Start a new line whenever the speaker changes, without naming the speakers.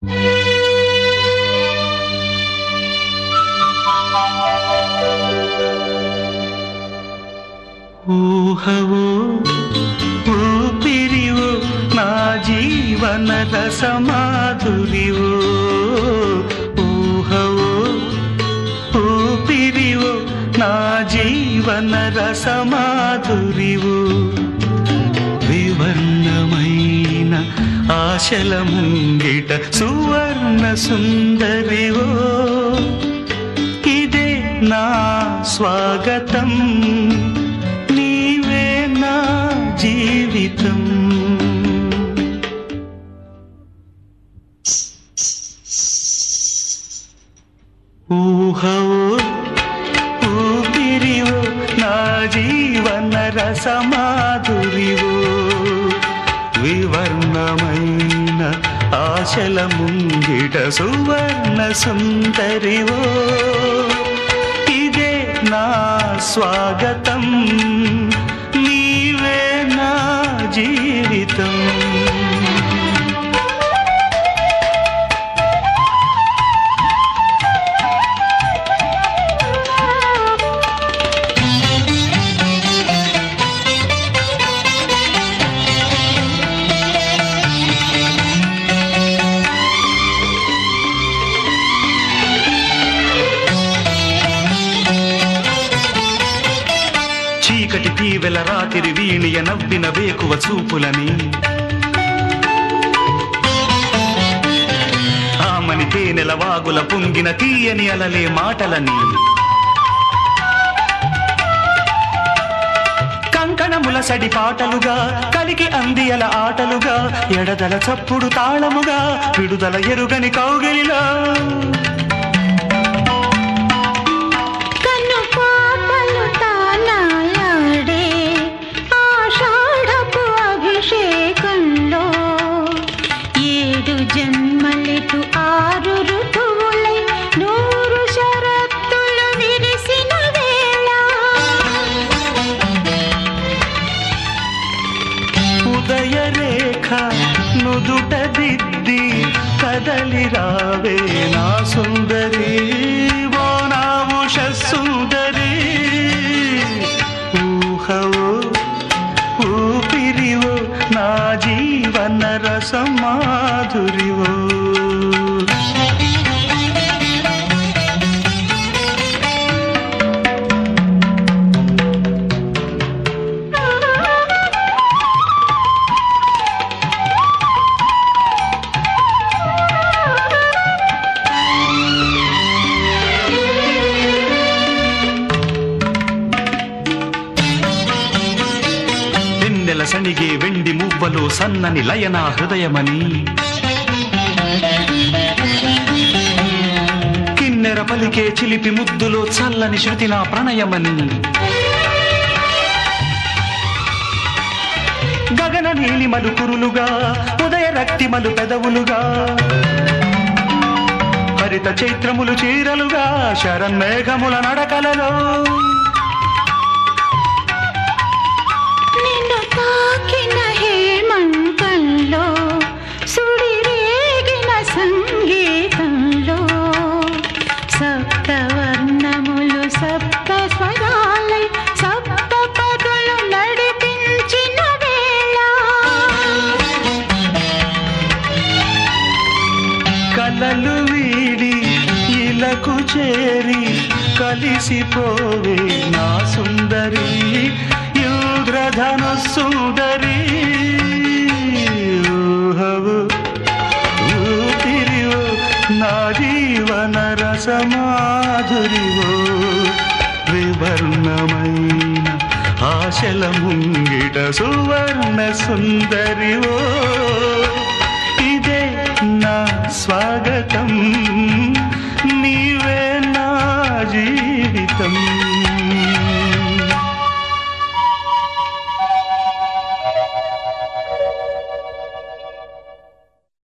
ఊహవో ఊపిరివో నా జీవన రసమాధురివో ఊహవో ఊపిరివో నా జీవన రసమాధురివో వివర్ణమైన ఆశల ముంగిట సువర్ణ సుందరివో ఇదే నా స్వాగతం నీవే నా జీవితం ఊహవో ఊపిరివో నా జీవన రసమాధురివో వివర్ణమైన ఆశల ముంగిట సువర్ణ సుందరివో ఇదే నా స్వాగతం నీవే నా జీవితం చీకటి తీవెల రాతిరి వీణియ నవ్విన వేకువ చూపులని ఆమని తేనెల వాగుల పొంగిన తీయని అలలే మాటలని కంకణముల సడి పాటలుగా కలికి అందియల ఆటలుగా ఎడదల చప్పుడు తాళముగా విడుదల ఎరుగని కౌగిలిలో
కన్ను పాపలు తానాయాడే ఆషాఢపు అభిషేకంలో ఏడు జన్మలెటు ఆరు ఋతువులై నూరు షరత్తులు విరిసిన వేళ
ఉదయ రేఖ నుదుట దిద్ది కదలి రావే నా సుందరి ఓ నా ఉష సుందరి ఊహవో ఊపిరివో నా జీవన రసమాధురివో వెన్నెల సణిగే వెండి మువ్వలు సన్నని లయన హృదయమని కిన్నెర పలికే చిలిపి ముద్దులో చల్లని శృతి నా ప్రణయమని గగన నీలిమలు కురులుగా ఉదయ రక్తిమలు పెదవులుగా హరిత చైత్రములు చీరలుగా శరన్మేఘముల నడకలలో
నిన్ను తాకిన హేమంతంలో సుడిరేగిన సంగీతంలో సప్తవర్ణములు సప్త స్వరాలై సప్త పదులు నడిపించిన వేళ
కలలు వీడి ఇలకు చేరి కలిసిపోవే నా సుందరి యూద్రధను సుందరి ఊహవు ఊపిరివో నా జీవన రసమాధురివో వివర్ణమైన ఆశల ముంగిట సువర్ణ సుందరివో ఇదే నా స్వాగతం